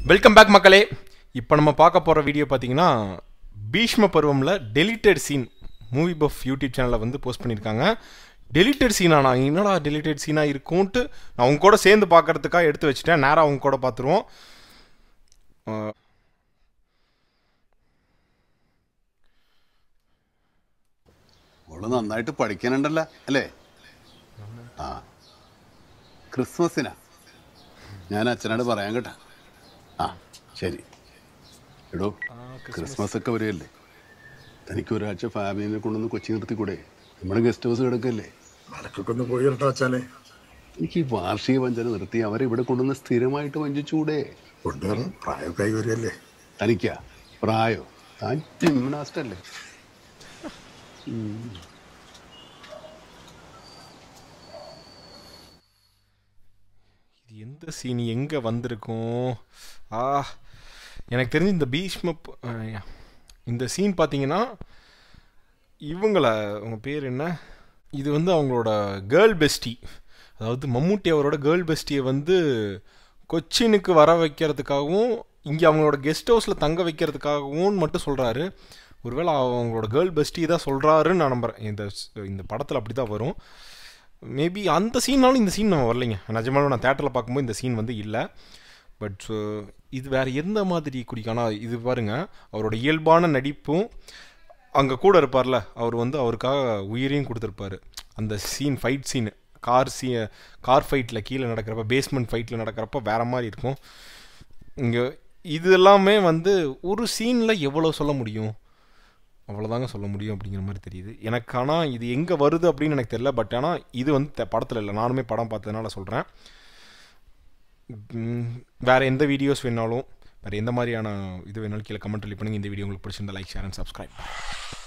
welcome back மக்களே இப்போ நம்ம பார்க்க போகிற வீடியோ பார்த்தீங்கன்னா பீஷ்ம பருவமில் deleted scene movie buff YouTube சேனலில் வந்து போஸ்ட் பண்ணியிருக்காங்க டெலிட்டட் சீனா நான் என்னடா டெலிட்டட் சீனாக இருக்கும்ன்ட்டு நான் அவங்க கூட சேர்ந்து பார்க்கறதுக்காக எடுத்து வச்சுட்டேன் நேராக அவங்க கூட பார்த்துருவோம் அஹ், അവള് നന്നായിട്ട് പഠിക്കാനുണ്ടല്ലോ അല്ലേ ആ ക്രിസ്മസിനാ ഞാൻ അച്ഛനോട് പറയാൻ കേട്ടാ ആ ശരി എടോ ക്രിസ്മസ് ഒക്കെ വരികയല്ലേ തനിക്ക് ഒരാഴ്ച ഫാമിലിനെ കൊണ്ടൊന്ന് കൊച്ചി നിർത്തിക്കൂടെ നമ്മുടെ ഗസ്റ്റ് ഹൗസ് കിടക്കല്ലേ മലക്കൊക്കെ ഒന്ന് പോയി വരട്ടെ വച്ചാലേ എനിക്ക് ഈ വാർഷിക വഞ്ചന നിർത്തി അവരെ ഇവിടെ കൊണ്ടുവന്ന് സ്ഥിരമായിട്ട് വഞ്ചിച്ചൂടെ കൊണ്ടുവരണം പ്രായമൊക്കെ ആയി വരികയല്ലേ തനിക്കാ പ്രായോ താൻ ജിംനാസ്റ്റ് അല്ലേ இது எந்த சீன் எங்கே வந்திருக்கும் ஆ எனக்கு தெரிஞ்சு இந்த பீஷ்ம ப- அஹ், இந்த சீன் பார்த்தீங்கன்னா இவங்கள அவங்க பேர் என்ன இது வந்து அவங்களோட கேர்ள் பெஸ்டி அதாவது மம்மூட்டி அவரோட கேர்ள் பெஸ்டியை வந்து கொச்சினுக்கு வர வைக்கிறதுக்காகவும் இங்கே அவங்களோட கெஸ்ட் ஹவுஸில் தங்க வைக்கிறதுக்காகவும் மட்டும் சொல்கிறாரு ஒருவேளை அவங்களோட கேர்ள் பெஸ்டி தான் சொல்கிறாருன்னு நான் நம்புகிறேன் இந்த இந்த படத்தில் அப்படி தான் வரும் மேபி அந்த சீன்னாலும் இந்த சீன் நம்ம வரலைங்க நிஜமாலும் நான் தேட்டரில் பார்க்கும்போது இந்த சீன் வந்து இல்லை பட் இது வேறு எந்த மாதிரி குறிக்கானா இது பாருங்க அவரோட இயல்பான நடிப்பும் அங்கே கூட இருப்பார்ல அவர் வந்து அவருக்காக உயிரையும் கொடுத்துருப்பாரு அந்த சீன் ஃபைட் சீன் கார் சீ கார் ஃபைட்டில் கீழே நடக்கிறப்ப பேஸ்மெண்ட் ஃபைட்டில் நடக்கிறப்ப வேற மாதிரி இருக்கும் இங்கே இது எல்லாமே வந்து ஒரு சீனில் எவ்வளோ சொல்ல முடியும் அவ்வளோதாங்க சொல்ல முடியும் அப்படிங்கிற மாதிரி தெரியுது எனக்கு ஆனால் இது எங்கே வருது அப்படின்னு எனக்கு தெரியல பட் ஆனால் இது வந்து தெ- படத்தில் இல்லை நானுமே படம் பார்த்ததுனால சொல்கிறேன் வேறு எந்த வீடியோஸ் வேணாலும் வேறு எந்த மாதிரியான இது வேணாலும் கீழே கமெண்ட் பண்ணுங்கள் இந்த வீடியோ உங்களுக்கு பிடிச்சிருந்தா லைக் ஷேர் அண்ட் சப்ஸ்கிரைப்